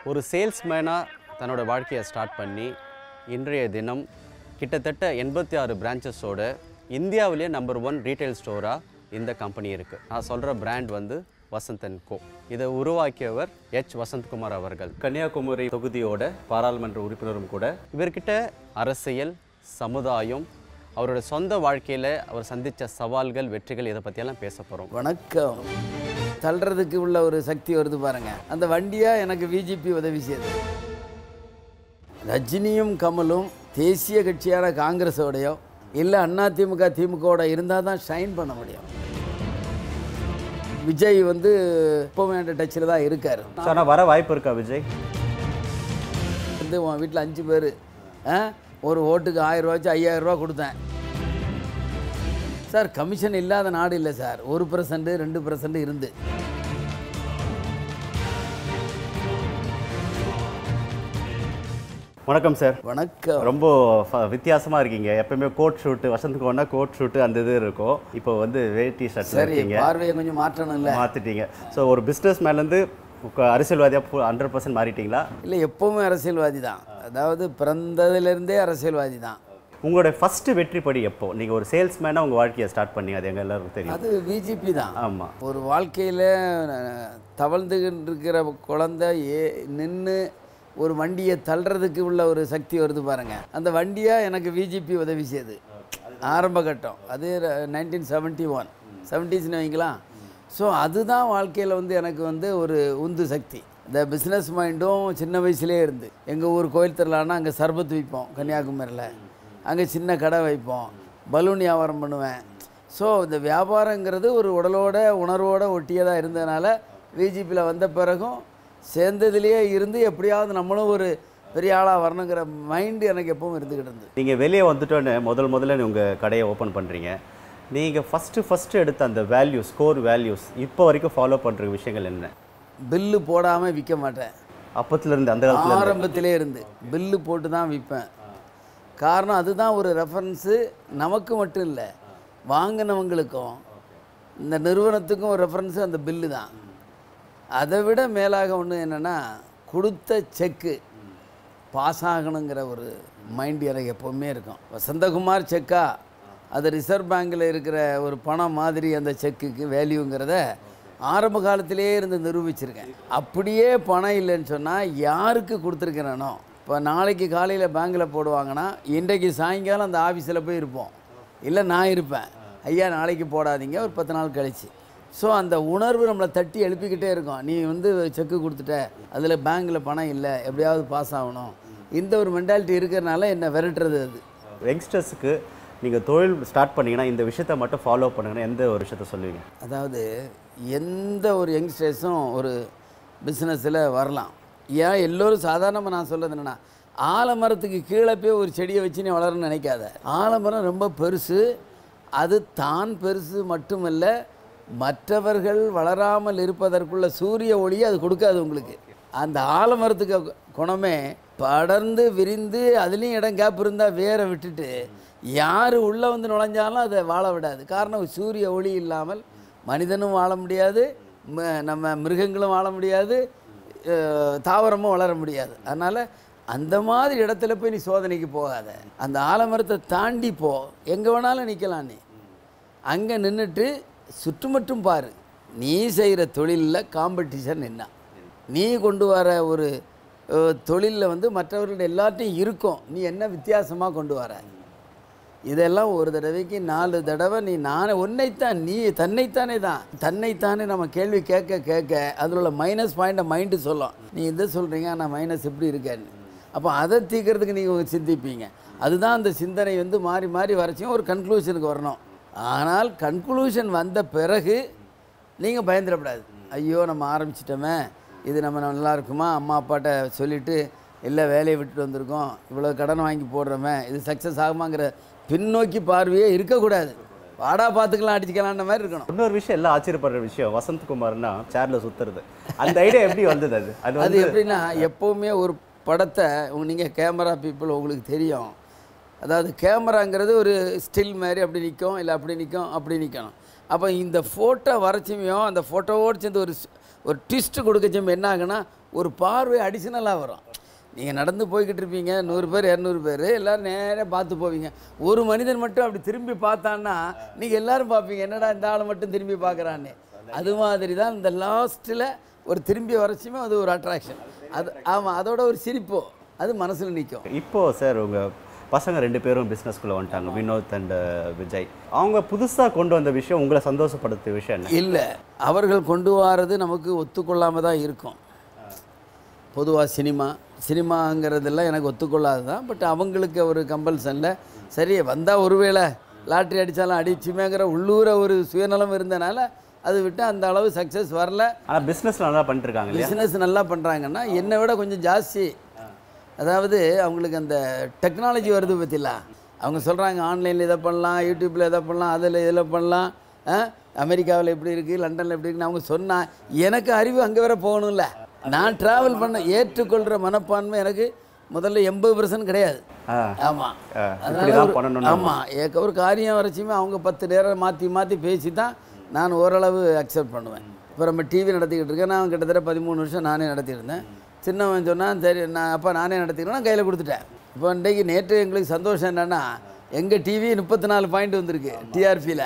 ஒரு சேல்ஸ்மேனாக தன்னோட வாழ்க்கையை ஸ்டார்ட் பண்ணி இன்றைய தினம் கிட்டத்தட்ட எண்பத்தி ஆறு பிரான்ச்சஸோட இந்தியாவிலேயே நம்பர் ஒன் ரீட்டைல் ஸ்டோராக இந்த கம்பெனி இருக்குது நான் சொல்கிற பிராண்ட் வந்து வசந்தன் கோ இதை உருவாக்கியவர் எச் வசந்த்குமார் அவர்கள் கன்னியாகுமரி தொகுதியோட பாராளுமன்ற உறுப்பினரும் கூட இவர்கிட்ட அரசியல் சமுதாயம் அவரோட சொந்த வாழ்க்கையில் அவர் சந்தித்த சவால்கள் வெற்றிகள் இதை பற்றியெல்லாம் பேச போகிறோம் வணக்கம் தள்ளுறதுக்கு உள்ள ஒரு சக்தி வருது பாருங்க அந்த வண்டியா எனக்கு பிஜேபி உதவி செய்யுது ரஜினியும் கமலும் தேசிய கட்சியான காங்கிரஸோடையோ இல்லை அண்ணா திமுக திமுகவோட இருந்தால் தான் ஷைன் பண்ண முடியும் விஜய் வந்து இப்போவும் என்கிட்ட டச்சில் தான் இருக்கார் ஸோ ஆனால் வர வாய்ப்பு இருக்கா விஜய் வந்து உன் வீட்டில் அஞ்சு பேர் ஒரு ஓட்டுக்கு ஆயிரம் ரூபா வச்சு ஐயாயிரம் ரூபா கொடுத்தேன் சார் கமிஷன் இல்லாத நாடு இல்லை சார் ஒரு பர்சன்ட் ரெண்டு பர்சன்ட் இருந்து வணக்கம் சார் வணக்கம் ரொம்ப ஃப- வித்தியாசமா இருக்கீங்க எப்பயுமே கோட் ஷூட்டு வசந்துக்கு ஒன்றா கோட் ஷூட்டு அந்த இது இருக்கும் இப்போ வந்து வேட்டி ஷர்ட் சரி இருக்கீங்க பார்வையை கொஞ்சம் மாற்றணும் இல்லை மாற்றிட்டீங்க ஸோ ஒரு பிஸ்னஸ் மேலேருந்து அரசியல்வாதியாக ஹண்ட்ரட் பர்சன்ட் மாறிட்டீங்களா இல்லை எப்போவுமே அரசியல்வாதி தான் அதாவது பிறந்ததுலேருந்தே அரசியல்வாதி தான் உங்களுடைய ஃபஸ்ட்டு வெற்றி படி எப்போ நீங்கள் ஒரு சேல்ஸ்மேனாக உங்கள் வாழ்க்கையை ஸ்டார்ட் பண்ணீங்க அது எங்கள் எல்லாருக்கும் தெரியும் அது பிஜேபி தான் ஆமாம் ஒரு வாழ்க்கையில் தவழ்ந்துகிட்டு இருக்கிற குழந்தை ஏ நின்று ஒரு வண்டியை தள்ளுறதுக்கு உள்ள ஒரு சக்தி வருது பாருங்க அந்த வண்டியா எனக்கு பிஜேபி உதவி செய்யுது ஆரம்ப கட்டம் அது நைன்டீன் செவன்ட்டி ஒன் செவன்ட்டீஸ்னு வைங்களா ஸோ அதுதான் வாழ்க்கையில் வந்து எனக்கு வந்து ஒரு உந்து சக்தி இந்த பிஸ்னஸ் மைண்டும் சின்ன வயசுலேயே இருந்து எங்கள் ஊர் கோயில் திருவிழான்னா அங்கே சர்பத் விற்போம் கன்னியாகுமரியில் அங்கே சின்ன கடை வைப்போம் பலூன் வியாபாரம் பண்ணுவேன் ஸோ இந்த வியாபாரங்கிறது ஒரு உடலோட உணர்வோட ஒட்டியதாக இருந்ததுனால விஜிபியில் வந்த பிறகும் சேர்ந்ததுலேயே இருந்து எப்படியாவது நம்மளும் ஒரு பெரிய ஆளாக வரணுங்கிற மைண்டு எனக்கு எப்பவும் இருந்துக்கிட்டு இருந்தது நீங்கள் வெளியே வந்துட்டோன்னு முதல் முதல்ல உங்கள் கடையை ஓப்பன் பண்ணுறீங்க நீங்கள் ஃபஸ்ட்டு ஃபஸ்ட்டு எடுத்த அந்த வேல்யூஸ் ஸ்கோர் வேல்யூஸ் இப்போ வரைக்கும் ஃபாலோ பண்ணுற விஷயங்கள் என்ன பில்லு போடாமல் விற்க மாட்டேன் அப்பத்துலேருந்து அந்த காலத்தில் ஆரம்பத்திலே இருந்து பில்லு போட்டு தான் விற்பேன் காரணம் அதுதான் ஒரு ரெஃபரன்ஸு நமக்கு மட்டும் இல்லை வாங்கினவங்களுக்கும் இந்த நிறுவனத்துக்கும் ஒரு ரெஃபரன்ஸு அந்த பில்லு தான் அதை விட மேலாக ஒன்று என்னென்னா கொடுத்த செக்கு பாஸ் ஆகணுங்கிற ஒரு மைண்ட் எனக்கு எப்போவுமே இருக்கும் வசந்தகுமார் செக்கா அது ரிசர்வ் பேங்கில் இருக்கிற ஒரு பணம் மாதிரி அந்த செக்குக்கு வேல்யூங்கிறத ஆரம்ப காலத்திலேயே இருந்து நிரூபிச்சிருக்கேன் அப்படியே பணம் இல்லைன்னு சொன்னால் யாருக்கு கொடுத்துருக்கிறேனோ இப்போ நாளைக்கு காலையில் பேங்கில் போடுவாங்கன்னா இன்றைக்கு சாயங்காலம் அந்த ஆஃபீஸில் போய் இருப்போம் இல்லை நான் இருப்பேன் ஐயா நாளைக்கு போடாதீங்க ஒரு பத்து நாள் கழிச்சு ஸோ அந்த உணர்வு நம்மளை தட்டி எழுப்பிக்கிட்டே இருக்கும் நீ வந்து செக்கு கொடுத்துட்ட அதில் பேங்க்கில் பணம் இல்லை எப்படியாவது பாஸ் ஆகணும் இந்த ஒரு மென்டாலிட்டி இருக்கிறனால என்னை விரட்டுறது அது யங்ஸ்டர்ஸுக்கு நீங்கள் தொழில் ஸ்டார்ட் பண்ணீங்கன்னா இந்த விஷயத்தை மட்டும் ஃபாலோ பண்ணுங்கன்னா எந்த ஒரு விஷயத்த சொல்லுவீங்க அதாவது எந்த ஒரு யங்ஸ்டர்ஸும் ஒரு பிஸ்னஸில் வரலாம் ஏன் எல்லோரும் சாதாரணமாக நான் சொல்கிறது என்னென்னா ஆலமரத்துக்கு கீழே போய் ஒரு செடியை வச்சு நீ வளரணும்னு நினைக்காத ஆலமரம் ரொம்ப பெருசு அது தான் பெருசு மட்டுமல்ல மற்றவர்கள் வளராமல் இருப்பதற்குள்ள சூரிய ஒளியை அது கொடுக்காது உங்களுக்கு அந்த ஆலமரத்துக்கு கு- குணமே படர்ந்து விரிந்து அதுலேயும் இடம் கேப் இருந்தால் வேரை விட்டுட்டு யார் உள்ளே வந்து நுழைஞ்சாலும் அதை வாழ விடாது காரணம் சூரிய ஒளி இல்லாமல் மனிதனும் வாழ முடியாது ம- நம்ம மிருகங்களும் வாழ முடியாது அஹ், தாவரமும் வளர முடியாது அதனால் அந்த மாதிரி இடத்துல போய் நீ சோதனைக்கு போகாத அந்த ஆலமரத்தை தாண்டி போ எங்கே வேணாலும் நிற்கலாம் நீ அங்கே நின்றுட்டு சுற்றுமட்டும் பாரு நீ செய்கிற தொழிலில் காம்படிஷன் என்ன நீ கொண்டு வர ஒரு தொழிலில் வந்து மற்றவர்களோட எல்லாத்தையும் இருக்கும் நீ என்ன வித்தியாசமாக கொண்டு வர இதெல்லாம் ஒரு தடவைக்கு நாலு தடவை நீ நானே உன்னைத்தான் நீ தன்னைத்தானே தான் தன்னைத்தானே நம்ம கேள்வி கேட்க கேட்க அதில் உள்ள மைனஸ் பாயிண்ட்டை மைண்டு சொல்லும் நீ இதை சொல்கிறீங்க நான் மைனஸ் எப்படி இருக்கேன்னு அப்போ அதை தீர்க்கறதுக்கு நீங்கள் சிந்திப்பீங்க அதுதான் அந்த சிந்தனை வந்து மாறி மாறி வரைச்சியும் ஒரு கன்க்ளூஷனுக்கு வரணும் ஆனால் கன்க்ளூஷன் வந்த பிறகு நீங்கள் பயந்துடக்கூடாது ஐயோ நம்ம ஆரம்பிச்சிட்டோமே இது நம்ம நல்லா இருக்குமா அம்மா அப்பாட்ட சொல்லிவிட்டு இல்லை வேலையை விட்டுட்டு வந்திருக்கோம் இவ்வளோ கடன் வாங்கி போடுறோமே இது சக்ஸஸ் ஆகுமாங்கிற பின்னோக்கி பார்வையே இருக்கக்கூடாது வாடா பார்த்துக்கலாம் அடிச்சுக்கலான்ற மாதிரி இருக்கணும் இன்னொரு விஷயம் எல்லாம் ஆச்சரியப்படுற விஷயம் வசந்த்குமார்னா சேர்ல சுத்துறது அந்த ஐடியா எப்படி வந்தது அது அது அது வந்து எப்படின்னா எப்போவுமே ஒரு படத்தை நீங்கள் கேமரா பீப்புள் உங்களுக்கு தெரியும் அதாவது கேமராங்கிறது ஒரு ஸ்டில் மாதிரி அப்படி நிற்கும் இல்லை அப்படி நிற்கும் அப்படி நிற்கணும் அப்போ இந்த ஃபோட்டோ வரைச்சுமையும் அந்த ஃபோட்டோவோடு சேர்ந்து ஒரு ஸ்- ஒரு ட்விஸ்ட் கொடுக்கச்சும் என்ன ஆகுன்னா ஒரு பார்வை அடிஷ்னலாக வரும் நீங்கள் நடந்து போய்கிட்டு இருப்பீங்க நூறு பேர் இரநூறு பேர் எல்லோரும் நேராக பார்த்து போவீங்க ஒரு மனிதன் மட்டும் அப்படி திரும்பி பார்த்தான்னா நீங்கள் எல்லாரும் பார்ப்பீங்க என்னடா இந்த ஆளை மட்டும் திரும்பி பார்க்குறான்னு அது மாதிரி தான் இந்த லாஸ்ட்டில் ஒரு திரும்பி வரைச்சுமே அது ஒரு அட்ராக்ஷன் அது ஆமாம் அதோட ஒரு சிரிப்போ அது மனசில் நிற்கும் இப்போ சார் உங்கள் பசங்க ரெண்டு பேரும் பிஸ்னஸ்குள்ளே வந்துட்டாங்க வினோத் அண்ட் விஜய் அவங்க புதுசாக கொண்டு வந்த விஷயம் உங்களை சந்தோஷப்படுத்திய விஷயம் என்ன இல்லை அவர்கள் கொண்டு வரது நமக்கு ஒத்துக்கொள்ளாமல் தான் இருக்கும் பொதுவாக சினிமா சினிமாங்கிறதெல்லாம் எனக்கு ஒத்துக்கொள்ளாது தான் பட் அவங்களுக்கு ஒரு கம்பல்சனில் சரி வந்தால் ஒருவேளை லாட்ரி அடித்தாலும் அடிச்சுமேங்கிற உள்ளூர ஒரு சுயநலம் இருந்தனால அது விட்டு அந்த அளவு சக்ஸஸ் வரல ஆனால் பிஸ்னஸ் நல்லா பண்ணிட்டு இருக்காங்க இல்லையா பிஸ்னஸ் நல்லா பண்ணுறாங்கன்னா என்னை விட கொஞ்சம் ஜாஸ்தி அதாவது அவங்களுக்கு அந்த டெக்னாலஜி வருது பற்றிலா அவங்க சொல்கிறாங்க ஆன்லைனில் இதை பண்ணலாம் யூடியூப்பில் இதை பண்ணலாம் அதில் இதில் பண்ணலாம் அமெரிக்காவில் எப்படி இருக்குது லண்டனில் எப்படி இருக்குன்னு அவங்க சொன்னால் எனக்கு அறிவு அங்கே வர போகணும்ல நான் ட்ராவல் பண்ண ஏற்றுக்கொள்கிற மனப்பான்மை எனக்கு முதல்ல எண்பது பர்சன்ட் கிடையாது ஆ. ஆமாம் ஆ, இப்படிதான் பண்ணணும்னு ஆமாம் ஏக்க ஒரு காரியம் வரைச்சுமே அவங்க பத்து நேரம் மாற்றி மாற்றி பேசி தான் நான் ஓரளவு அக்செப்ட் பண்ணுவேன் இப்போ நம்ம டிவி நடத்திக்கிட்டு இருக்கேன் நான் கிட்டத்தட்ட பதிமூணு வருஷம் நானே நடத்தியிருந்தேன் சின்னவன் சொன்னான் சரி நான் அப்போ நானே நடத்திக்கிறேன் கையில் கொடுத்துட்டேன் இப்போ இன்றைக்கு நேற்று எங்களுக்கு சந்தோஷம் என்னென்னா எங்கள் டிவி முப்பத்தி நாலு பாயிண்ட் வந்திருக்கு டிஆர்பியில்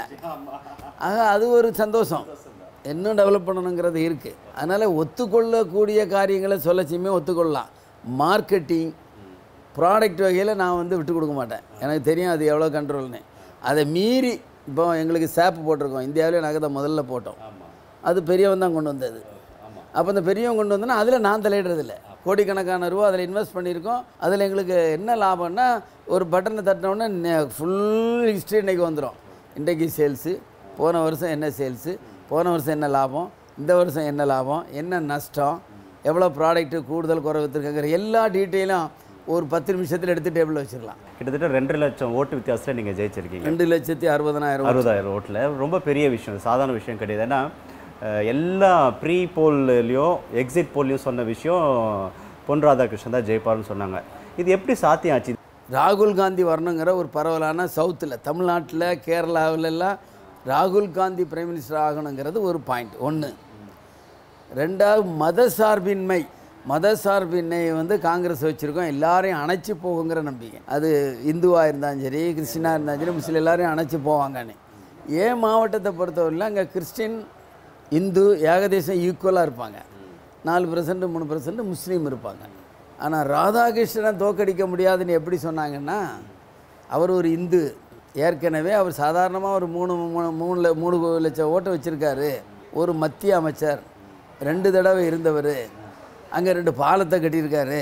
ஆக அது ஒரு சந்தோஷம் இன்னும் டெவலப் பண்ணணுங்கிறது இருக்குது அதனால் ஒத்துக்கொள்ளக்கூடிய காரியங்களை சொல்லச்சியுமே ஒத்துக்கொள்ளலாம் மார்க்கெட்டிங் ப்ராடக்ட் வகையில் நான் வந்து விட்டு கொடுக்க மாட்டேன் எனக்கு தெரியும் அது எவ்வளோ கண்ட்ரோல்னு அதை மீறி இப்போ எங்களுக்கு சேப்பு போட்டிருக்கோம் இந்தியாவிலே நாங்கள் தான் முதல்ல போட்டோம் அது பெரியவன் தான் கொண்டு வந்தது அப்போ அந்த பெரியவன் கொண்டு வந்தோன்னா அதில் நான் தலையிடுறதில்ல கோடிக்கணக்கான ரூபா அதில் இன்வெஸ்ட் பண்ணியிருக்கோம் அதில் எங்களுக்கு என்ன லாபம்னா ஒரு பட்டனை தட்டினோடனே ஃபுல் ஹிஸ்ட்ரி இன்றைக்கி வந்துடும் இன்றைக்கு சேல்ஸு போன வருஷம் என்ன சேல்ஸு போன வருஷம் என்ன லாபம் இந்த வருஷம் என்ன லாபம் என்ன நஷ்டம் எவ்வளோ ப்ராடக்ட்டு கூடுதல் குறை விற்றுருக்காங்கிற எல்லா டீட்டெயிலும் ஒரு பத்து நிமிஷத்தில் எடுத்து டேபிளில் வச்சிடலாம் கிட்டத்தட்ட ரெண்டு லட்சம் ஓட்டு வித்தியாசத்தில் நீங்கள் ஜெயிச்சிருக்கீங்க ரெண்டு லட்சத்தி அறுபதனாயிரம் அறுபதாயிரம் ஓட்டில் ரொம்ப பெரிய விஷயம் சாதாரண விஷயம் கிடையாது ஏன்னா அஹ், எல்லா ப்ரீ போல்லையும் எக்ஸிட் போல்லையும் சொன்ன விஷயம் பொன் ராதாகிருஷ்ணன் தான் ஜெயிப்பார்னு சொன்னாங்க இது எப்படி சாத்தியம் ஆச்சு ராகுல் காந்தி வரணுங்கிற ஒரு பரவலான சவுத்தில் தமிழ்நாட்டில் கேரளாவிலெல்லாம் ராகுல் காந்தி பிரைம் மினிஸ்டர் ஆகணுங்கிறது ஒரு பாயிண்ட் ஒன்று ரெண்டாவது மத சார்பின்மை மத சார்பின்மை வந்து காங்கிரஸ் வச்சுருக்கோம் எல்லாரையும் அணைச்சி போகுங்கிற நம்பிக்கை அது இந்துவாக இருந்தாலும் சரி கிறிஸ்டினாக இருந்தாலும் சரி முஸ்லீம் எல்லாரையும் அணைச்சி போவாங்கன்னு ஏன் மாவட்டத்தை பொறுத்தவரையில் அங்கே கிறிஸ்டின் இந்து ஏகதேசம் ஈக்குவலாக இருப்பாங்க நாலு பர்சன்ட் மூணு பர்சன்ட் முஸ்லீம் இருப்பாங்க ஆனால் ராதாகிருஷ்ணனை தோக்கடிக்க முடியாதுன்னு எப்படி சொன்னாங்கன்னா அவர் ஒரு இந்து ஏற்கனவே அவர் சாதாரணமாக ஒரு மூணு மூணு மூணு ல- மூணு லட்சம் ஓட்டை வச்சுருக்காரு ஒரு மத்திய அமைச்சர் ரெண்டு தடவை இருந்தவர் அங்கே ரெண்டு பாலத்தை கட்டியிருக்காரு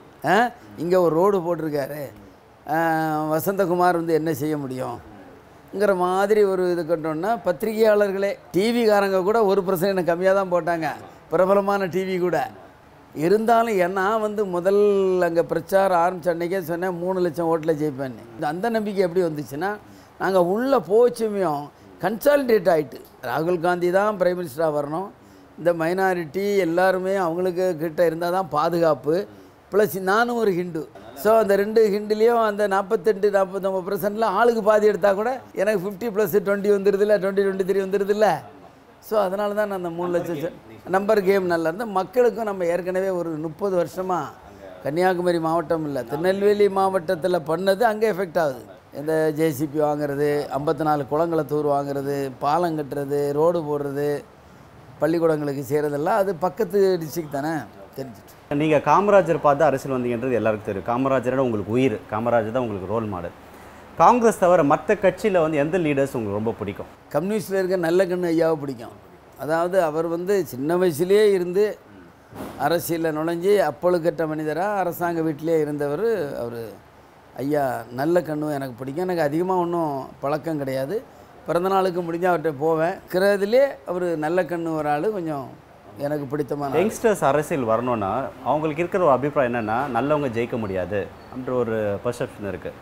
இங்கே ஒரு ரோடு போட்டிருக்காரு ஆ, வசந்தகுமார் வந்து என்ன செய்ய முடியும்ங்கிற மாதிரி ஒரு இது கொண்டோன்னா பத்திரிகையாளர்களே டிவிக்காரங்க கூட ஒரு பர்சன்ட் கம்மியாக தான் போட்டாங்க பிரபலமான டிவி கூட இருந்தாலும் ஏன்னா வந்து முதல் அங்கே பிரச்சாரம் ஆரம்பிச்ச அன்னைக்கே சொன்னேன் மூணு லட்சம் ஓட்டில் ஜெயிப்பேன்னு இந்த அந்த நம்பிக்கை எப்படி வந்துச்சுன்னா நாங்கள் உள்ளே போச்சுமையும் கன்சாலிடேட் ஆயிட்டு ராகுல் காந்தி தான் பிரைம் மினிஸ்டராக வரணும் இந்த மைனாரிட்டி எல்லாருமே அவங்களுக்கு கிட்ட இருந்தால் தான் பாதுகாப்பு ப்ளஸ் நானும் ஒரு ஹிந்து ஸோ அந்த ரெண்டு ஹிண்டுலேயும் அந்த நாற்பத்தெட்டு நாற்பத்தொம்பது பர்சன்டில் ஆளுக்கு பாதி எடுத்தால் கூட எனக்கு ஃபிஃப்டி ப்ளஸ் டுவெண்ட்டி வந்துடுதுல்ல டுவெண்ட்டி டுவெண்ட்டி த்ரீ வந்துடுதுல்ல ஸோ அதனால தான் நான் அந்த மூணு லட்சம் நம்பர் கேம் நல்லா இருந்தால் மக்களுக்கும் நம்ம ஏற்கனவே ஒரு முப்பது வருஷமாக கன்னியாகுமரி மாவட்டம் இல்லை திருநெல்வேலி மாவட்டத்தில் பண்ணது அங்கே எஃபெக்ட் ஆகுது இந்த ஜேசிபி வாங்குறது ஐம்பத்தி நாலு குளங்களை தூர் வாங்குறது பாலம் கட்டுறது ரோடு போடுறது பள்ளிக்கூடங்களுக்கு செய்கிறதெல்லாம் அது பக்கத்து டிஸ்ட்ரிக்ட் தானே தெரிஞ்சிட்டு நீங்கள் காமராஜர் பார்த்து அரசியல் வந்தீங்கன்றது எல்லாருக்கும் தெரியும் காமராஜரோட உங்களுக்கு உயிர் காமராஜர் தான் உங்களுக்கு ரோல் மாடல் காங்கிரஸ் தவிர மற்ற கட்சியில் வந்து எந்த லீடர்ஸ் உங்களுக்கு ரொம்ப பிடிக்கும் கம்யூனிஸ்டில் இருக்க நல்ல கண்ணு ஐயாவை பிடிக்கும் அதாவது அவர் வந்து சின்ன வயசுலேயே இருந்து அரசியலில் நுழைஞ்சு அப்பொழுக்கற்ற மனிதராக அரசாங்க வீட்டிலே இருந்தவர் அவர் ஐயா நல்ல கண்ணு எனக்கு பிடிக்கும் எனக்கு அதிகமாக ஒன்றும் பழக்கம் கிடையாது பிறந்த நாளுக்கு முடிஞ்சால் அவர்கிட்ட போவேன் இருக்கிறதுலே அவர் நல்ல கண்ணு ஒரு ஆள் கொஞ்சம் எனக்கு பிடித்தமான ஆளு. யங்ஸ்டர்ஸ் அரசியல் வரணும்னா அவங்களுக்கு இருக்கிற ஒரு அபிப்பிராயம் என்னென்னா நல்லவங்க ஜெயிக்க முடியாது அப்படின்ற ஒரு பர்செப்ஷன் இருக்குது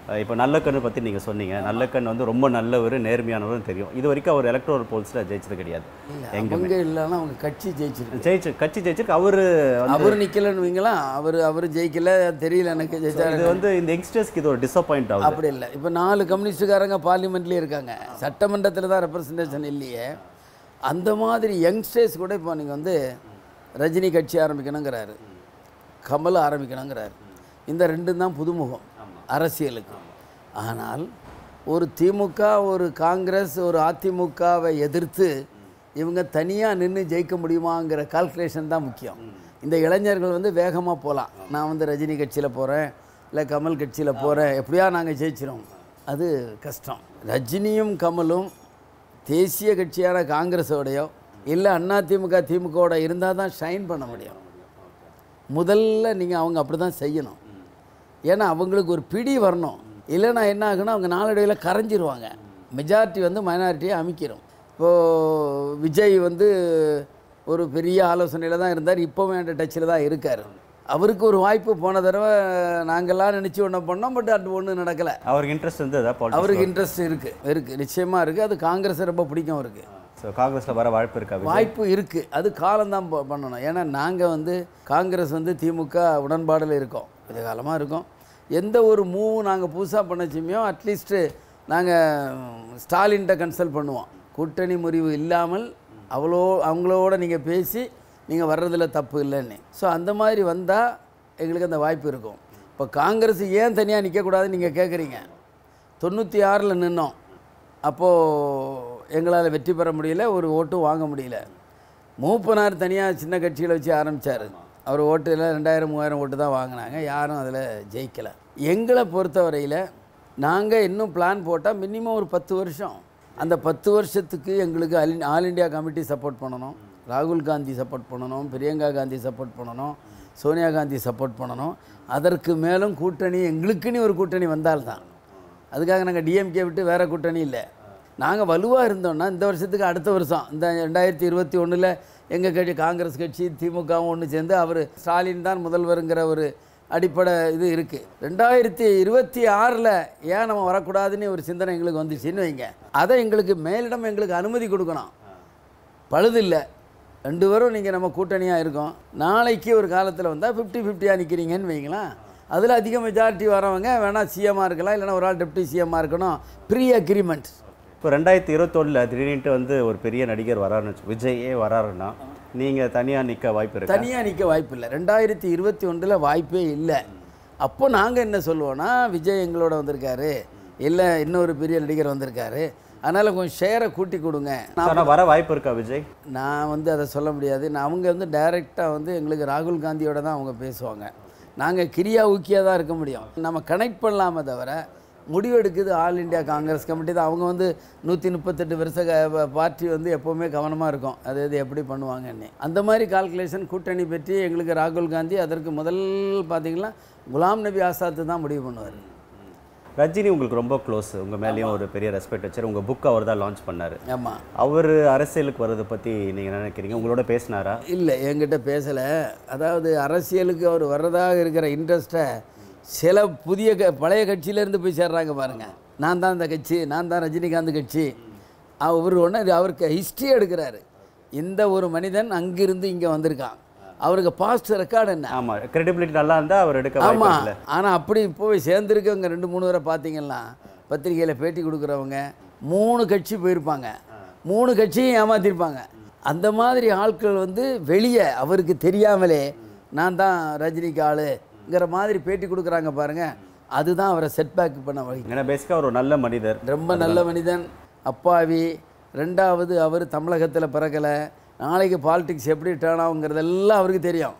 இப்போ நல்லக்கண்ணு பற்றி நீங்கள் சொன்னீங்க நல்லக்கண் வந்து ரொம்ப நல்லவர் நேர்மையானவரும் தெரியும் இது வரைக்கும் அவர் எலக்ட்ரோல் போல்ஸில் ஜெயிச்சது கிடையாது எங்க அவங்க இல்லைன்னா அவங்க கட்சி ஜெயிச்சிருக்கு ஜெயிச்சு கட்சி ஜெயிச்சிருக்கு அவர் அவர் நிக்கலன்னு வைங்களா அவர் அவர் ஜெயிக்கல தெரியல எனக்கு ஜெயிச்சாரு இது வந்து இந்த யங்ஸ்டர்ஸ்க்கு இது ஒரு டிசப்பாயிண்ட் ஆகுது அப்படி இல்லை இப்போ நாலு கம்யூனிஸ்டுக்காரங்க பார்லிமெண்ட்லேயே இருக்காங்க சட்டமன்றத்தில் தான் ரெப்ரசன்டேஷன் இல்லையே அந்த மாதிரி யங்ஸ்டர்ஸ் கூட இப்போ நீங்கள் வந்து ரஜினி கட்சி ஆரம்பிக்கணுங்கிறாரு கமல் ஆரம்பிக்கணுங்கிறாரு இந்த ரெண்டும் தான் புதுமுகம் அரசியலுக்கு ஆனால் ஒரு திமுக ஒரு காங்கிரஸ் ஒரு அதிமுகவை எதிர்த்து இவங்க தனியாக நின்று ஜெயிக்க முடியுமாங்கிற கால்குலேஷன் தான் முக்கியம் இந்த இளைஞர்கள் வந்து வேகமாக போகலாம் நான் வந்து ரஜினி கட்சியில் போகிறேன் இல்லை கமல் கட்சியில் போகிறேன் எப்படியா நாங்கள் ஜெயிச்சிரும் அது கஷ்டம் ரஜினியும் கமலும் தேசிய கட்சியான காங்கிரஸோடையோ இல்லை அண்ணா திமுக திமுகவோட இருந்தால் தான் ஷைன் பண்ண முடியும் முதல்ல நீங்கள் அவங்க அப்படி தான் செய்யணும் ஏன்னா அவங்களுக்கு ஒரு பிடி வரணும் இல்லைன்னா என்ன ஆகுன்னா அவங்க நாளடைவில் கரைஞ்சிருவாங்க மெஜாரிட்டி வந்து மைனாரிட்டியை அமைக்கிறோம் இப்போது விஜய் வந்து ஒரு பெரிய ஆலோசனையில் தான் இருந்தார் இப்போவும் என்கிட்ட டச்சில் தான் இருக்கார் அவருக்கு ஒரு வாய்ப்பு போன தடவை நாங்கள்லாம் நினச்சி ஒன்று பண்ணோம் பட் அது ஒன்றும் நடக்கலை அவருக்கு இன்ட்ரெஸ்ட் வந்து அதான் politics. அவருக்கு இன்ட்ரெஸ்ட் இருக்குது இருக்குது நிச்சயமாக இருக்குது அது காங்கிரஸ் ரொம்ப பிடிக்கும் அவருக்கு ஸோ காங்கிரஸில் வர வாய்ப்பு இருக்கா விஜய்? வாய்ப்பு இருக்குது அது காலம்தான் ப- பண்ணணும் ஏன்னா நாங்கள் வந்து காங்கிரஸ் வந்து திமுக உடன்பாடில் இருக்கோம் கொஞ்ச காலமாக இருக்கோம் எந்த ஒரு மூவ் நாங்கள் புதுசாக பண்ணச்சுமையோ அட்லீஸ்ட்டு நாங்கள் ஸ்டாலின்கிட்ட கன்சல்ட் பண்ணுவோம் கூட்டணி முறிவு இல்லாமல் அவ்வளோ அவங்களோட நீங்கள் பேசி நீங்கள் வர்றதில் தப்பு இல்லைன்னு ஸோ அந்த மாதிரி வந்தால் எங்களுக்கு அந்த வாய்ப்பு இருக்கும் இப்போ காங்கிரஸ் ஏன் தனியாக நிற்கக்கூடாதுன்னு நீங்கள் கேட்குறீங்க தொண்ணூற்றி ஆறில் நின்னோம் அப்போது எங்களால் வெற்றி பெற முடியல ஒரு ஓட்டும் வாங்க முடியல மூப்பனார் தனியாக சின்ன கட்சிகளை வச்சு ஆரம்பித்தார் அவர் ஓட்டுல ரெண்டாயிரம் மூவாயிரம் ஓட்டு தான் வாங்கினாங்க யாரும் அதில் ஜெயிக்கலை எங்களை பொறுத்தவரையில் நாங்கள் இன்னும் பிளான் போட்டால் மினிமம் ஒரு பத்து வருஷம் அந்த பத்து வருஷத்துக்கு எங்களுக்கு all all India committee support பண்ணணும் ராகுல் காந்தி சப்போர்ட் பண்ணணும் பிரியங்கா காந்தி சப்போர்ட் பண்ணணும் சோனியா காந்தி சப்போர்ட் பண்ணணும் அதற்கு மேலும் கூட்டணி எங்களுக்குன்னு ஒரு கூட்டணி வந்தால்தான் அதுக்காக நாங்கள் டிஎம்கே விட்டு வேறு கூட்டணி இல்லை நாங்கள் வலுவாக இருந்தோம்னா இந்த வருஷத்துக்கு அடுத்த வருஷம் இந்த ரெண்டாயிரத்தி இருபத்தி ஒன்றில் எங்கள் கட்சி காங்கிரஸ் கட்சி திமுகவும் ஒன்று சேர்ந்து அவர் ஸ்டாலின் தான் முதல்வருங்கிற ஒரு அடிப்படை இது இருக்குது ரெண்டாயிரத்தி இருபத்தி ஆறில் ஏன் நம்ம வரக்கூடாதுன்னு ஒரு சிந்தனை எங்களுக்கு வந்துச்சுன்னு வைங்க அதை எங்களுக்கு மேலிடம் எங்களுக்கு அனுமதி கொடுக்கணும் பழுதில்லை ரெண்டு பேரும் நீங்கள் நம்ம கூட்டணியாக இருக்கோம் நாளைக்கு ஒரு காலத்தில் வந்தால் ஃபிஃப்டி ஃபிஃப்டியாக நிற்கிறீங்கன்னு வைங்களேன் அதில் அதிக மெஜாரிட்டி வரவங்க வேணால் சிஎம்மாக இருக்கலாம் இல்லைன்னா ஒரு ஆள் டெப்டி சிஎம்மாக இருக்கணும் ப்ரீ அக்ரிமெண்ட் இப்போ ரெண்டாயிரத்தி இருபத்தொன்னில் திடீர்னுட்டு வந்து ஒரு பெரிய நடிகர் வராருன்னு வச்சு விஜயே வராருன்னா நீங்கள் தனியாக நிற்க வாய்ப்பு இருக்கா தனியாக நிற்க வாய்ப்பு இல்லை ரெண்டாயிரத்தி இருபத்தி ஒன்றில் வாய்ப்பே இல்லை அப்போ நாங்கள் என்ன சொல்லுவோன்னா விஜய் எங்களோட வந்திருக்காரு இல்லை இன்னொரு பெரிய நடிகர் வந்திருக்காரு அதனால் கொஞ்சம் ஷேரை கூட்டி கொடுங்க நான் ஆனால் வர வாய்ப்பு இருக்கா விஜய் நான் வந்து அதை சொல்ல முடியாது நான் அவங்க வந்து டைரெக்டாக வந்து எங்களுக்கு ராகுல் காந்தியோட தான் அவங்க பேசுவாங்க நாங்கள் கிரியா ஊக்கியாக தான் இருக்க முடியும் நம்ம கனெக்ட் பண்ணலாமே தவிர முடிவெடுக்குது ஆல் இந்தியா காங்கிரஸ் கமிட்டி தான் அவங்க வந்து நூற்றி முப்பத்தெட்டு வருஷ க- பார்ட்டி வந்து எப்போவுமே கவனமாக இருக்கும் அது இது எப்படி பண்ணுவாங்கன்னு அந்த மாதிரி கால்குலேஷன் கூட்டணி பற்றி எங்களுக்கு ராகுல் காந்தி அதற்கு முதல் பார்த்தீங்கன்னா குலாம் நபி ஆசாத்து தான் முடிவு பண்ணுவார் ரஜினி உங்களுக்கு ரொம்ப க்ளோஸ் உங்கள் மேலேயும் ஒரு பெரிய ரெஸ்பெக்ட் வச்சார் உங்கள் புக் அவர் தான் லான்ச் பண்ணார் ஆமாம் அவர் அரசியலுக்கு வர்றதை பற்றி நீங்கள் என்ன நினைக்கிறீங்க உங்களோட பேசினாரா இல்லை என்கிட்ட பேசலை அதாவது அரசியலுக்கு அவர் வர்றதாக இருக்கிற இன்ட்ரெஸ்ட்டை சில புதிய க பழைய கட்சியிலேருந்து போய் சேர்றாங்க பாருங்கள் நான் தான் இந்த கட்சி நான் தான் ரஜினிகாந்த் கட்சி அவர் ஒன்று அவருக்கு ஹிஸ்ட்ரி எடுக்கிறாரு இந்த ஒரு மனிதன் அங்கிருந்து இங்கே வந்திருக்கான் அவருக்கு பாஸ்ட் ரெக்கார்டு என்ன ஆமாம் கிரெடிபிலிட்டி நல்லா இருந்தால் அவர் எடுக்க வாய்ப்பு ஆமாம் இல்லை ஆனால் அப்படி போய் சேர்ந்துருக்கவங்க ரெண்டு மூணு பேரை பார்த்தீங்கன்னா பத்திரிக்கையில் பேட்டி கொடுக்குறவங்க மூணு கட்சி போயிருப்பாங்க மூணு கட்சியும் ஏமாத்திருப்பாங்க அந்த மாதிரி ஆட்கள் வந்து வெளியே அவருக்கு தெரியாமலே நான் தான் ரஜினிக்கு ஆளுங்கிற மாதிரி பேட்டி கொடுக்குறாங்க பாருங்க அதுதான் அவரை செட்பேக் பண்ண வழி ஏன்னா பேசிக்காக ஒரு நல்ல மனிதர் ரொம்ப நல்ல மனிதன் அப்பாவி ரெண்டாவது அவர் தமிழகத்தில் பிறக்கலை நாளைக்கு பாலிடிக்ஸ் எப்படி டேர்ன் ஆகுங்கிறதெல்லாம் அவருக்கு தெரியும்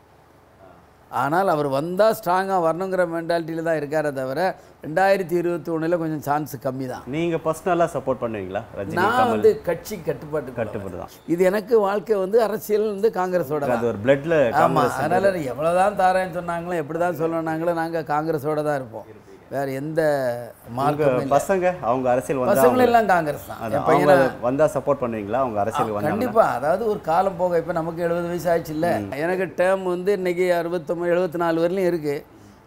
ஆனால் அவர் வந்தால் ஸ்ட்ராங்காக வரணுங்கிற மென்டாலிட்டியில் தான் இருக்காரே தவிர ரெண்டாயிரத்தி இருபத்தி ஒன்றில் கொஞ்சம் சான்ஸ் கம்மி தான் நீங்கள் பர்சனலாக சப்போர்ட் பண்ணுவீங்களா ரஜினி நான் கமல் வந்து கட்சி கட்டுப்பாட்டு கட்டுப்பட்டு தான் இது எனக்கு வாழ்க்கை வந்து அரசியல் வந்து காங்கிரஸோட தான் அது ஒரு பிளட்ல ஆமாம் அதனால் எவ்வளோதான் தாரேன்னு சொன்னாங்களோ எப்படி தான் சொல்லணாங்களோ நாங்கள் காங்கிரஸோட தான் இருப்போம் வேறு எந்த மார்க்கம் இல்லை பசங்க அவங்க அரசியல் வந்தா பசங்களும் எல்லாம் காங்கிரஸ் தான் அது என் அவங்க பையனை வந்தா சப்போர்ட் பண்ணுவீங்களா அவங்க அரசியல் வந்தாங்க கண்டிப்பா அதாவது ஒரு காலம் போக இப்போ நமக்கு எழுபது வயசு ஆச்சு இல்லை எனக்கு டேர்ம் வந்து இன்னைக்கு அறுபத்தொம்பது எழுபத்தி நாலு வரலையும் இருக்கு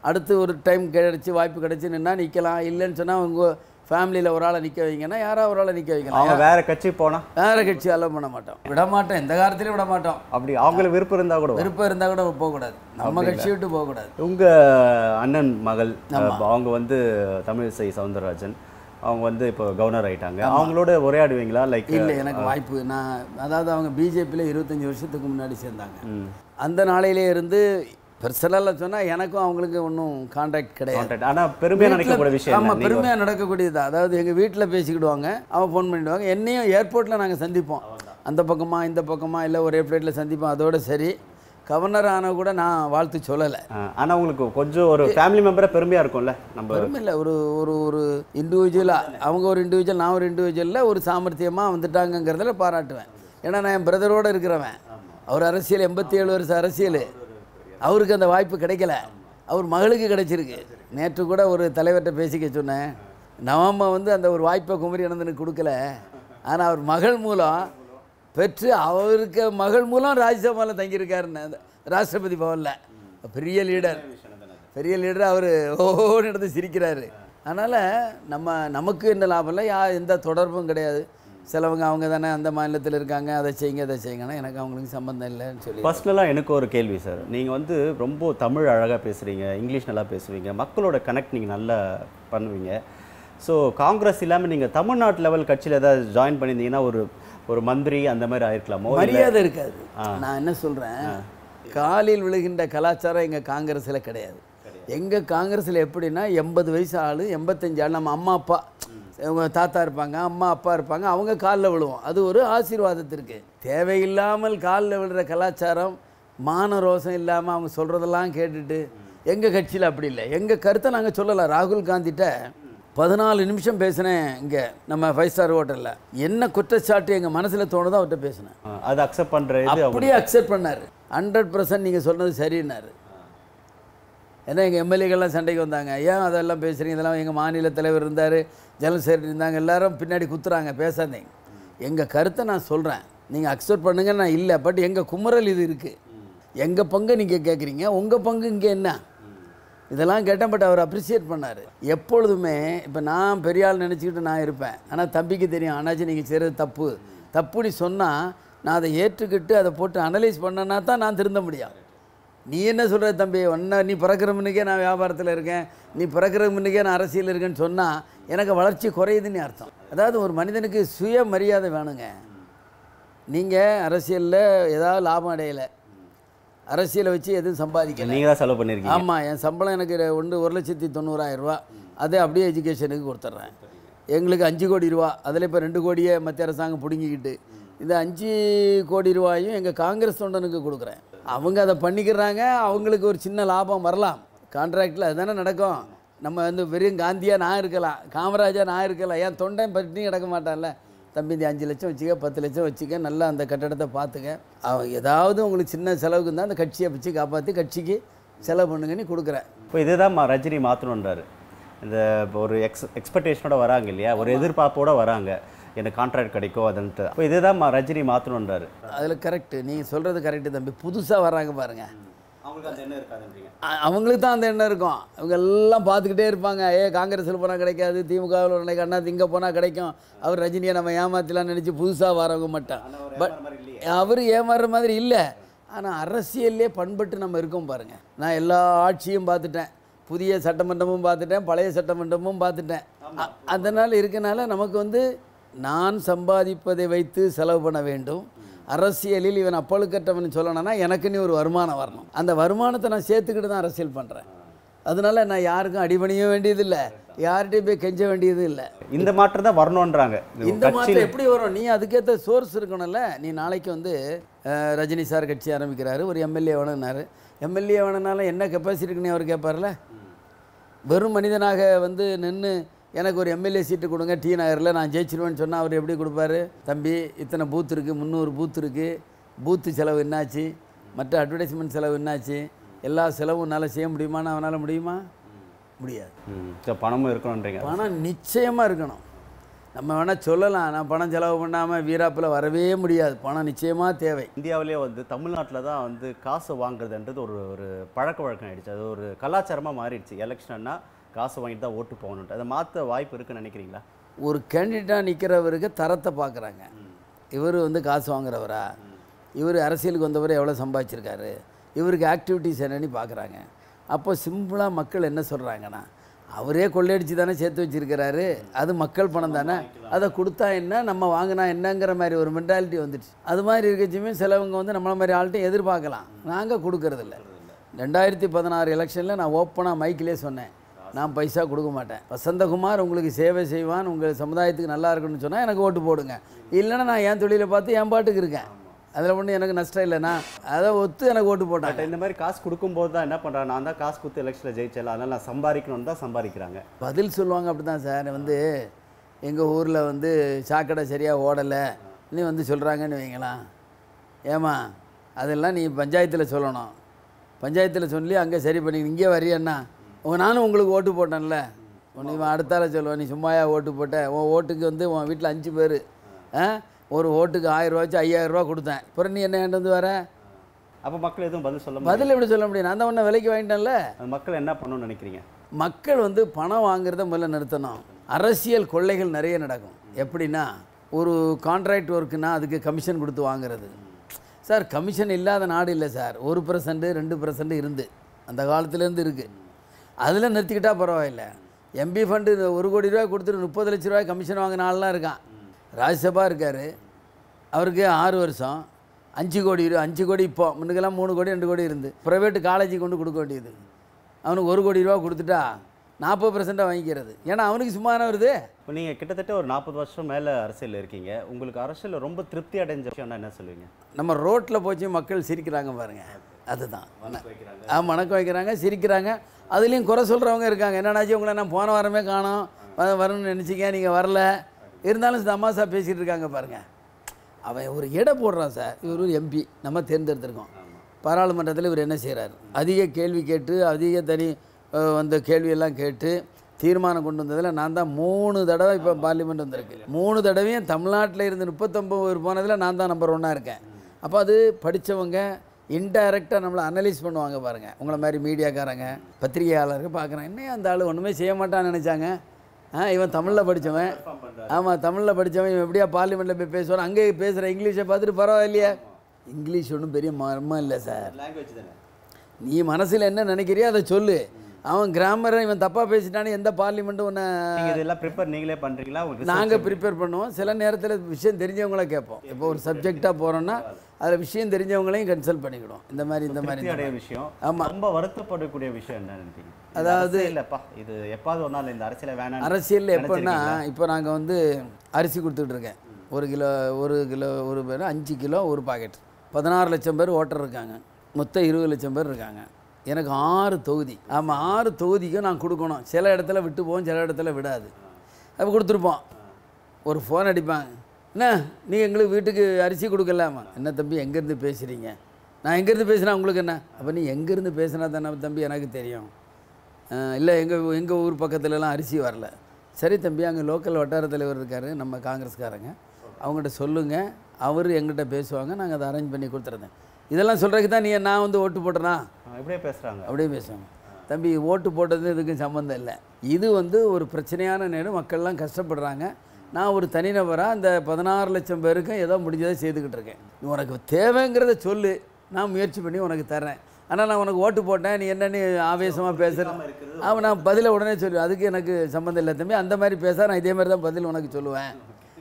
அடுத்து ஒரு டைம் கிடைச்சி வாய்ப்பு கிடைச்சி நின்னா நிற்கலாம் இல்லைன்னு சொன்னால் உங்கள் ஃபேமிலியில் ஒரு ஆளை நிற்க வைங்கன்னா யாராவது ஒரு ஆளை நிற்க வைக்கலாம் அவங்க வேற கட்சி போனா வேற கட்சி அலோவ் பண்ண மாட்டோம் விட மாட்டோம் எந்த காலத்துலையும் விட மாட்டோம் அப்படி அவங்களுக்கு விருப்பம் இருந்தா கூட விருப்பம் இருந்தால் கூட போகக்கூடாது நம்ம கட்சி விட்டு போகக்கூடாது உங்க அண்ணன் மகள் அஹ், அவங்க வந்து தமிழிசை சவுந்தரராஜன் அவங்க வந்து இப்போ கவர்னர் ஆயிட்டாங்க அவங்களோட உரையாடுவீங்களா லைக் இல்லை எனக்கு வாய்ப்பு நான் அதாவது அவங்க பிஜேபியில் இருபத்தஞ்சி வருஷத்துக்கு முன்னாடி சேர்ந்தாங்க அந்த நாளையிலே இருந்து பர்சனலாக சொன்னால் எனக்கும் அவங்களுக்கு ஒன்றும் கான்டாக்ட் கிடையாது கான்டாக்ட் ஆனா பெருமையா நினைக்கக்கூடிய விஷயம் ஆமாம் என்ன? நீங்க பெருமையாக நடக்கக்கூடியது அதாவது எங்கள் வீட்டில் பேசிக்கிடுவாங்க அவன் ஃபோன் பண்ணிடுவாங்க என்னையும் ஏர்போர்ட்டில் நாங்கள் சந்திப்போம் அந்த பக்கமா இந்த பக்கமா இல்லை ஒரே ஃப்ளைட்டில் சந்திப்போம் அதோட சரி கவர்னர் ஆன கூட நான் வாழ்த்து சொல்லலை அஹ், ஆனா உங்களுக்கு கொஞ்சம் ஒரு ஃபேமிலி மெம்பரா பெருமையா இருக்கும்ல நம்ம பெருமை இல்லை ஒரு ஒரு ஒரு இண்டிவிஜுவலாக அவங்க ஒரு இண்டிவிஜுவல் நான் ஒரு இண்டிவிஜுவலில் ஒரு சாமர்த்தியமாக வந்துட்டாங்கங்கிறதுல பாராட்டுவேன் ஏன்னா நான் என் பிரதரோடு இருக்கிறவன் அவர் அரசியல் எண்பத்தி ஏழு வருஷம் அரசியல் அவருக்கு அந்த வாய்ப்பு கிடைக்கல அவர் மகளுக்கு கிடைச்சிருக்கு நேற்று கூட ஒரு தலைவர்கிட்ட பேசிக்க சொன்னேன் நவம்ப வந்து அந்த ஒரு வாய்ப்பை குமரி அனந்தனுக்கு கொடுக்கல ஆனால் அவர் மகள் மூலம் பெற்று அவருக்கு மகள் மூலம் ராஜ்யசபாவில் தங்கியிருக்காருன்னு அந்த ராஷ்டிரபதி பவனில் பெரிய லீடர் பெரிய லீடர் அவர் ஓன்னு எடுத்து சிரிக்கிறாரு அதனால் நம்ம நமக்கு என்ன லாபம் இல்லை யா எந்த தொடர்பும் கிடையாது சிலவங்க அவங்க தானே அந்த மாநிலத்தில் இருக்காங்க அதை செய்யுங்க அதை செய்யுங்கன்னா எனக்கு அவங்களுக்கு சம்மந்தம் இல்லைன்னு சொல்லி பர்சனலாக எனக்கு ஒரு கேள்வி சார் நீங்கள் வந்து ரொம்ப தமிழ் அழகாக பேசுகிறீங்க இங்கிலீஷ் நல்லா பேசுவீங்க மக்களோட கனெக்ட் நீங்கள் நல்லா பண்ணுவீங்க ஸோ காங்கிரஸ் இல்லாமல் நீங்கள் தமிழ்நாட்டு லெவல் கட்சியில் ஏதாவது ஜாயின் பண்ணியிருந்தீங்கன்னா ஒரு ஒரு மந்திரி அந்த மாதிரி ஆயிருக்கலாமோ இல்ல- மரியாதை இருக்காது நான் என்ன சொல்கிறேன் காலில் விழுகின்ற கலாச்சாரம் எங்கள் காங்கிரஸில் கிடையாது எங்கள் காங்கிரஸில் எப்படின்னா எண்பது வயசு ஆள் எண்பத்தஞ்சு ஆள் நம்ம அம்மா அப்பா அவங்க தாத்தா இருப்பாங்க அம்மா அப்பா இருப்பாங்க அவங்க காலில் விழுவோம் அது ஒரு ஆசீர்வாதத்திற்கு தேவையில்லாமல் காலில் விழுற கலாச்சாரம் மான ரோசம் இல்லாமல் அவங்க சொல்கிறதெல்லாம் கேட்டுட்டு எங்கள் கட்சியில் அப்படி இல்லை எங்கள் கருத்தை நாங்கள் சொல்லலாம் ராகுல் காந்திட்ட பதினாலு நிமிஷம் பேசினேன் இங்கே நம்ம ஃபைவ் ஸ்டார் ஹோட்டலில் என்ன குற்றச்சாட்டு எங்கள் மனசில் தோணுதோ அவர்கிட்ட பேசினேன் ஆ, அதை அக்செப்ட் பண்ணுற இது அவங்க அப்படியே அக்செப்ட் பண்ணார் ஹண்ட்ரட் பர்சன்ட் நீங்கள் சொன்னது சரின்னாரு ஏன்னா எங்கள் எம்எல்ஏக்கள்லாம் சண்டைக்கு வந்தாங்க ஏன் அதெல்லாம் பேசுகிறீங்க இதெல்லாம் எங்கள் மாநில தலைவர் இருந்தார் ஜெனரல் செக்ரட்டரி இருந்தாங்க எல்லாரும் பின்னாடி குத்துறாங்க பேசாதீங்க எங்கள் கருத்தை நான் சொல்கிறேன் நீங்கள் அக்செப்ட் பண்ணுங்க நான் இல்லை பட் எங்கள் குமுறல் இது இருக்குது எங்கள் பங்கு நீங்கள் கேட்குறீங்க உங்கள் பங்கு இங்கே என்ன இதெல்லாம் கேட்டேன் பட் அவர் அப்ரிசியேட் பண்ணார் எப்பொழுதுமே இப்போ நான் பெரிய ஆள் நினச்சிக்கிட்டு நான் இருப்பேன் ஆனால் தம்பிக்கு தெரியும் ஆனாச்சும் நீங்கள் செய்கிறது தப்பு தப்புன்னு சொன்னால் நான் அதை ஏற்றுக்கிட்டு அதை போட்டு அனலைஸ் பண்ணனா தான் நான் திருந்த முடியும் நீ என்ன சொல்கிற தம்பி ஒன்றா நீ பிறக்கிற முன்னுக்கே நான் வியாபாரத்தில் இருக்கேன் நீ பிறக்கிற முன்னுக்கே நான் அரசியல் இருக்கேன்னு சொன்னால் எனக்கு வளர்ச்சி குறையுதுன்னு அர்த்தம் அதாவது ஒரு மனிதனுக்கு சுய மரியாதை வேணுங்க நீங்கள் அரசியலில் ஏதாவது லாபம் அடையலை அரசியலை வச்சு எதுவும் சம்பாதிக்கல நீங்கள் தான் செலவு பண்ணியிருக்கீங்க ஆமாம் என் சம்பளம் எனக்கு ரெ- ஒன்று ஒரு லட்சத்தி தொண்ணூறாயிரம் ரூபா அதே அப்படியே எஜுகேஷனுக்கு கொடுத்துட்றேன் எங்களுக்கு அஞ்சு கோடி ரூபா அதில் இப்போ ரெண்டு கோடியே மத்திய அரசாங்கம் பிடுங்கிக்கிட்டு இந்த அஞ்சு கோடி ரூபாயும் எங்கள் காங்கிரஸ் தொண்டனுக்கு கொடுக்குறேன் அவங்க அதை பண்ணிக்கிறாங்க அவங்களுக்கு ஒரு சின்ன லாபம் வரலாம் கான்ட்ராக்டில் அதுதானே நடக்கும் நம்ம வந்து வெறும் காந்தியா நான் இருக்கலாம் காமராஜா நான் இருக்கலாம் ஏன் தொண்டன் பட்டி கிடக்க மாட்டான்ல தம்பி இந்த அஞ்சு லட்சம் வச்சுக்க பத்து லட்சம் வச்சுக்க நல்லா அந்த கட்டடத்தை பார்த்துக்க அவன் ஏதாவது உங்களுக்கு சின்ன செலவுக்கு இருந்தால் அந்த கட்சியை வச்சு காப்பாற்றி கட்சிக்கு செலவு பண்ணுங்கன்னு கொடுக்குறேன் இப்போ இதே தான் ரஜினி மாற்றணுன்றாரு இந்த இப்போ ஒரு எக்ஸ் எக்ஸ்பெக்டேஷனோட வராங்க இல்லையா ஒரு எதிர்பார்ப்போட வராங்க எனக்கு கான்ட்ராக்ட் கிடைக்கும் அதுன்ட்டு இப்போ இதே தான் ரஜினி மாற்றணுன்றாரு அதில் கரெக்டு நீங்கள் சொல்கிறது கரெக்டு தம்பி புதுசாக வர்றாங்க பாருங்கள் அவங்களுக்கு அந்த எண்ணம் இருக்காதுன்றீங்க அ- அவங்களுக்கு தான் அந்த எண்ணம் இருக்கும் இவங்க எல்லாம் பார்த்துக்கிட்டே இருப்பாங்க ஏ காங்கிரஸில் போனால் கிடைக்காது திமுகவில் நினைக்க அண்ணா இங்கே போனால் கிடைக்கும் அவர் ரஜினியை நம்ம ஏமாத்தலாம்னு நினச்சி புதுசாக வரவங்க மட்டும் பட் அவர் ஏமாறுற மாதிரி இல்லை ஆனால் அரசியல்லே பண்பட்டு நம்ம இருக்கோம் பாருங்கள் நான் எல்லா ஆட்சியும் பார்த்துட்டேன் புதிய சட்டமன்றமும் பார்த்துட்டேன் பழைய சட்டமன்றமும் பார்த்துட்டேன் அ- அதனால் இருக்கனால நமக்கு வந்து நான் சம்பாதிப்பதை வைத்து செலவு பண்ண வேண்டும் அரசியலில் இவன் அப்பழுக்கற்றவன் சொல்லணும்னா எனக்குன்னு ஒரு வருமானம் வரணும் அந்த வருமானத்தை நான் சேர்த்துக்கிட்டு தான் அரசியல் பண்ணுறேன் அதனால நான் யாருக்கும் அடிபணிய வேண்டியதில்லை யார்கிட்டையும் போய் கெஞ்ச வேண்டியது இல்லை இந்த மாற்றம் தான் வரணுன்றாங்க இது இந்த கட்சியில மாற்றம் எப்படி வரும் நீ அதுக்கேற்ற சோர்ஸ் இருக்கணும்ல நீ நாளைக்கு வந்து அஹ், ரஜினி சார் கட்சி ஆரம்பிக்கிறாரு ஒரு எம்எல்ஏ வேணும்னாரு எம்எல்ஏ வேணும்னாலும் என்ன கெப்பாசிட்டி இருக்குன்னு அவர் கேட்பார்ல வெறும் மனிதனாக வந்து நின்று எனக்கு ஒரு எம்எல்ஏ சீட்டு கொடுங்க டி நகரில் நான் ஜெயிச்சிருவேன்னு சொன்னால் அவர் எப்படி கொடுப்பாரு தம்பி இத்தனை பூத் இருக்குது முந்நூறு பூத் இருக்குது பூத்து செலவு என்னாச்சு மற்ற அட்வர்டைஸ்மெண்ட் செலவு என்னாச்சு எல்லா செலவும் உன்னால் செய்ய முடியுமான்னு அவனால் முடியுமா முடியாது ம், சரி, பணமும் இருக்கணுன்றீங்க பணம் நிச்சயமாக இருக்கணும் நம்ம வேணால் சொல்லலாம் நான் பணம் செலவு பண்ணாமல் வீராப்பில் வரவே முடியாது பணம் நிச்சயமாக தேவை இந்தியாவிலே வந்து தமிழ்நாட்டில் தான் வந்து காசு வாங்குறதுன்றது ஒரு ஒரு பழக்க வழக்கம் ஆயிடுச்சு அது ஒரு கலாச்சாரமாக மாறிடுச்சு எலெக்ஷன்னா காசு வாங்கிட்டு தான் ஓட்டு போகணுன்ட்டு அதை மாற்ற வாய்ப்பு இருக்குன்னு நினைக்கிறீங்களா ஒரு கேண்டிடேட்டாக நிற்கிறவருக்கு தரத்தை பார்க்குறாங்க இவர் வந்து காசு வாங்குறவரா இவர் அரசியலுக்கு வந்தவர் எவ்வளோ சம்பாதிச்சிருக்காரு இவருக்கு ஆக்டிவிட்டீஸ் என்னன்னு பார்க்குறாங்க அப்போ சிம்பிளாக மக்கள் என்ன சொல்கிறாங்கன்னா அவரே கொள்ளையடிச்சு தானே சேர்த்து வச்சிருக்கிறாரு அது மக்கள் பணம் தானே அதை கொடுத்தா என்ன நம்ம வாங்கினா என்னங்கிற மாதிரி ஒரு மென்டாலிட்டி வந்துடுச்சு அது மாதிரி இருக்கச்சுமே சிலவங்க வந்து நம்மள மாதிரி ஆள்கிட்ட எதிர்பார்க்கலாம் நாங்கள் கொடுக்கறதில்ல ரெண்டாயிரத்தி பதினாறு எலெக்ஷனில் நான் ஓப்பனாக மைக்கிலே சொன்னேன் நான் பைசா கொடுக்க மாட்டேன் வசந்தகுமார் உங்களுக்கு சேவை செய்வான் உங்கள் சமுதாயத்துக்கு நல்லா இருக்குன்னு சொன்னால் எனக்கு ஓட்டு போடுங்க இல்லைன்னா நான் என் தொழிலை பார்த்து என் பாட்டுக்கு இருக்கேன் அதில் ஒன்றும் எனக்கு நஷ்டம் இல்லைண்ணா அதை ஒத்து எனக்கு ஓட்டு போட்டாங்க பட் இந்த மாதிரி காசு கொடுக்கும்போது தான் என்ன பண்ணுறாங்க நான் தான் காசு கொடுத்து எலெக்ஷனில் ஜெயிச்சல அதனால் நான் சம்பாதிக்கணும்னு தான் சம்பாதிக்கிறாங்க பதில் சொல்லுவாங்க அப்படி தான் சார் வந்து எங்கள் ஊரில் வந்து சாக்கடை சரியாக ஓடலை நீ வந்து சொல்கிறாங்கன்னு வைங்களேன் ஏமா அதெல்லாம் நீ பஞ்சாயத்தில் சொல்லணும் பஞ்சாயத்தில் சொல்லி அங்கே சரி பண்ணி இங்கே வரியண்ணா உங்க நானும் உங்களுக்கு ஓட்டு போட்டேன்ல உன்னை இவன் அடுத்தால சொல்லுவான் நீ சும்மாயா ஓட்டு போட்ட உன் ஓட்டுக்கு வந்து உன் வீட்டில் அஞ்சு பேர் ஆ ஒரு ஓட்டுக்கு ஆயிரம் ரூபா வச்சு ஐயாயிரம் ரூபா கொடுத்தேன் அப்புறம் நீ என்ன ஏன்ட்டு வந்து வர அப்போ மக்கள் எதுவும் பதில் சொல்ல முடியாது பதில் எப்படி சொல்ல முடியும் நான் தான் உன்னை விலைக்கு வாங்கிட்டேன்ல அந்த மக்கள் என்ன பண்ணணும்னு நினைக்கிறீங்க மக்கள் வந்து பணம் வாங்குறத முதல்ல நிறுத்தணும் அரசியல் கொள்ளைகள் நிறைய நடக்கும் எப்படின்னா ஒரு கான்ட்ராக்ட் ஒர்க்குனா அதுக்கு கமிஷன் கொடுத்து வாங்குறது சார் கமிஷன் இல்லாத நாடு இல்லை சார் ஒரு பர்சன்ட் ரெண்டு பர்சன்ட் இருந்து அந்த காலத்துலேருந்து இருக்குது அதில் நிறுத்திக்கிட்டா பரவாயில்ல எம்பி ஃபண்டு ஒரு கோடி ரூபாய் கொடுத்துட்டு முப்பது லட்ச ரூபாய் கமிஷன் வாங்கின ஆள்லாம் இருக்கான் ராஜ்யசபா இருக்கார் அவருக்கு ஆறு வருஷம் அஞ்சு கோடி ரூபா அஞ்சு கோடி இப்போ முன்னுக்கெல்லாம் மூணு கோடி ரெண்டு கோடி இருந்து ப்ரைவேட் காலேஜுக்கு கொண்டு கொடுக்க வேண்டியது அவனுக்கு ஒரு கோடி ரூபா கொடுத்துட்டா நாற்பது பர்சண்ட்டாக வாங்கிக்கிறது ஏன்னா அவனுக்கு சும்மா தானே வருது இப்போ நீங்கள் கிட்டத்தட்ட ஒரு நாற்பது வருஷம் மேலே அரசியலில் இருக்கீங்க உங்களுக்கு அரசியலில் ரொம்ப திருப்தி அடைஞ்ச விஷயம்னா என்ன சொல்லுவீங்க நம்ம ரோட்டில் போச்சு மக்கள் சிரிக்கிறாங்க பாருங்க அதுதான் ஆ வணக்கம் வைக்கிறாங்க சிரிக்கிறாங்க அதுலேயும் குறை சொல்கிறவங்க இருக்காங்க என்னன்னாச்சு உங்களை நான் போன வாரமே காணோம் வ- வரணும்னு நினச்சிக்க நீங்கள் வரல இருந்தாலும் தமாசா பேசிகிட்டு இருக்காங்க பாருங்க அவன் ஒரு எடை போடுறான் சார் இவர் ஒரு எம்பி நம்ம தேர்ந்தெடுத்திருக்கோம் பாராளுமன்றத்தில் இவர் என்ன செய்கிறார் அதிக கேள்வி கேட்டு அதிக தனி அஹ், வந்த கேள்வியெல்லாம் கேட்டு தீர்மானம் கொண்டு வந்ததில் நான் தான் மூணு தடவை இப்போ பார்லிமெண்ட் வந்திருக்கு மூணு தடவையும் தமிழ்நாட்டில் இருந்து முப்பத்தொம்பது பேர் போனதில் நான் தான் நம்பர் ஒன்னாக இருக்கேன் அப்போ அது படித்தவங்க இன்டைரக்டாக நம்மளை அனலைஸ் பண்ணுவாங்க பாருங்கள் உங்களை மாதிரி மீடியாக்காரங்க பத்திரிகையாளர்கள் பார்க்குறாங்க என்ன அந்த ஆள் ஒன்றுமே செய்ய மாட்டான்னு நினச்சாங்க ஆ இவன் தமிழில் படித்தவன் ஆமாம் தமிழில் படித்தவன் இவன் எப்படியா பார்லிமெண்ட்டில் போய் பேசுவான் அங்கே பேசுகிற இங்கிலீஷை பார்த்துட்டு பரவாயில்லையே இங்கிலீஷ் ஒன்றும் பெரிய மர்மம் இல்லை சார் லாங்குவேஜ் தானே நீ மனசில் என்ன நினைக்கிறியோ அதை சொல்லு அவன் கிராமரை இவன் தப்பாக பேசிட்டானே எந்த பார்லிமெண்ட்டும் உன்னை நீங்கள் இதெல்லாம் ப்ரிப்பேர் நீங்களே பண்ணுறீங்களா உங்களுக்கு நாங்கள் ப்ரிப்பேர் பண்ணுவோம் சில நேரத்தில் விஷயம் தெரிஞ்சவங்கள கேட்போம் இப்போ ஒரு சப்ஜெக்டாக போகிறோன்னா அதில் விஷயம் தெரிஞ்சவங்களையும் கன்சல்ட் பண்ணிக்கிடுவோம் இந்த மாதிரி இந்த மாதிரி திருப்தி இந்த அடைய மாதிரி. விஷயம் ஆமா. ரொம்ப வருத்தப்படக்கூடிய விஷயம் என்ன நினைக்கிறீங்க அதாவது இல்லைப்பா இது எப்பாவது ஒரு நாள் இந்த அரசியல வேணாம் அரசியலில் எப்போன்னா இப்போ நாங்கள் வந்து அரிசி கொடுத்துட்டு இருக்கேன் ஒரு கிலோ ஒரு கிலோ ஒரு பேர் அஞ்சு கிலோ ஒரு பாக்கெட் பதினாறு லட்சம் பேர் ஓட்டர் இருக்காங்க மொத்தம் இருபது லட்சம் பேர் இருக்காங்க எனக்கு ஆறு தொகுதி ஆமாம் ஆறு தொகுதிக்கும் நான் கொடுக்கணும் சில இடத்துல விட்டு போவோம் சில இடத்துல விடாது அப்போ கொடுத்துருப்போம் ஒரு ஃபோன் அடிப்பாங்க என்ன நீங்கள் எங்களுக்கு வீட்டுக்கு அரிசி கொடுக்கலாமா என்ன தம்பி எங்கேருந்து பேசுகிறீங்க நான் எங்கேருந்து பேசுனா உங்களுக்கு என்ன அப்போ நீ எங்கேருந்து பேசுனா தானே தம்பி எனக்கு தெரியும் இல்லை எங்கள் எங்கள் ஊர் பக்கத்துலலாம் அரிசி வரல சரி தம்பி அங்கே லோக்கல் வட்டார தலைவர் இருக்கார் நம்ம காங்கிரஸ்காரங்க அவங்ககிட்ட சொல்லுங்கள் அவர் எங்கிட்ட பேசுவாங்க நாங்கள் அதை அரேஞ்ச் பண்ணி கொடுத்துருந்தேன் இதெல்லாம் சொல்கிறதுக்கு தான் நீ நான் வந்து ஓட்டு போட்டேனா இப்படியே பேசுறாங்க அப்படியே பேசுவாங்க தம்பி ஓட்டு போட்டது இதுக்கும் சம்மந்தம் இல்லை இது வந்து ஒரு பிரச்சனையான நேரம் மக்கள்லாம் கஷ்டப்படுறாங்க நான் ஒரு தனிநபராக அந்த பதினாறு லட்சம் பேருக்கும் ஏதோ முடிஞ்சதை செய்துக்கிட்டு இருக்கேன் நீ உனக்கு தேவைங்கிறத சொல்லு நான் முயற்சி பண்ணி உனக்கு தரேன் ஆனால் நான் உனக்கு ஓட்டு போட்டேன் நீ என்னன்னு ஆவேசமாக பேசுகிறேன் அவன் நான் பதிலை உடனே சொல்லுவேன் அதுக்கு எனக்கு சம்மந்தம் இல்லை தம்பி அந்த மாதிரி பேச நான் இதே மாதிரி தான் பதில் உனக்கு சொல்லுவேன்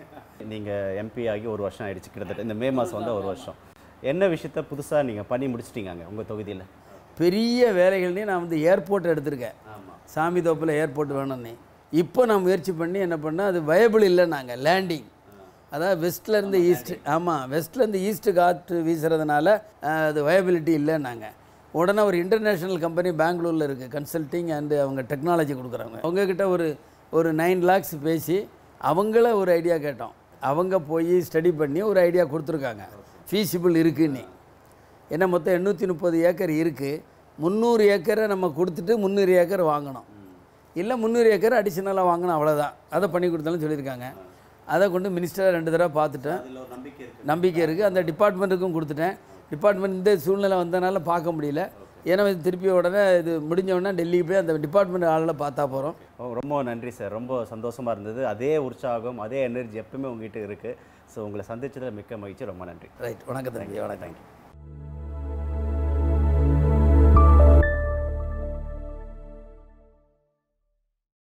நீங்கள் எம்பி ஆகி ஒரு வருஷம் ஆயிடுச்சு கிட்டத்தட்ட இந்த மே மாதம் வந்து ஒரு வருஷம் என்ன விஷயத்த புதுசாக நீங்கள் பண்ணி முடிச்சிட்டீங்க அங்கே உங்கள் தொகுதியில் பெரிய வேலைகள்னே நான் வந்து ஏர்போர்ட் எடுத்திருக்கேன் சாமி தோப்பில் ஏர்போர்ட் வேணும்னு இப்போ நான் முயற்சி பண்ணி என்ன பண்ணேன் அது வயபிள் இல்லை நாங்கள் லேண்டிங் அதாவது வெஸ்ட்லேருந்து ஈஸ்ட் ஆமாம் வெஸ்ட்லேருந்து ஈஸ்ட்டு காற்று வீசுறதுனால அஹ், அது வயபிலிட்டி இல்லைன்னாங்க உடனே ஒரு இன்டர்நேஷ்னல் கம்பெனி பெங்களூரில் இருக்குது கன்சல்ட்டிங் அண்டு அவங்க டெக்னாலஜி கொடுக்குறாங்க அவங்கக்கிட்ட ஒரு ஒரு நைன் லேக்ஸ் பேசி அவங்கள ஒரு ஐடியா கேட்டோம் அவங்க போய் ஸ்டடி பண்ணி ஒரு ஐடியா கொடுத்துருக்காங்க ஃபீஸிபிள் இருக்குன்னு ஏன்னா மொத்தம் எண்ணூற்றி முப்பது ஏக்கர் இருக்குது முந்நூறு ஏக்கரை நம்ம கொடுத்துட்டு முந்நூறு ஏக்கர் வாங்கணும் இல்லை முந்நூறு ஏக்கர் அடிஷ்னலாக வாங்கணும் அவ்வளோதான் அதை பண்ணி கொடுத்தாலும் சொல்லியிருக்காங்க அதை கொண்டு மினிஸ்டரை ரெண்டு தடவை பார்த்துட்டேன் நம்பிக்கை இருக்குது அந்த டிபார்ட்மெண்ட்டுக்கும் கொடுத்துட்டேன் டிபார்ட்மெண்ட் இந்த சூழ்நிலை வந்தனால பார்க்க முடியல ஏன்னா இது திருப்பி உடனே இது முடிஞ்ச உடனே டெல்லிக்கு போய் அந்த டிபார்ட்மெண்ட் ஆளில் பார்த்தா போகிறோம் ஓ, ரொம்ப நன்றி சார் ரொம்ப சந்தோஷமாக இருந்தது அதே உற்சாகம் அதே எனர்ஜி எப்பவுமே உங்ககிட்ட இருக்குது ஸோ உங்களை சந்திச்சதில் மிக்க மகிழ்ச்சி ரொம்ப நன்றி ரைட் வணக்கம் தம்பி வணக்கம்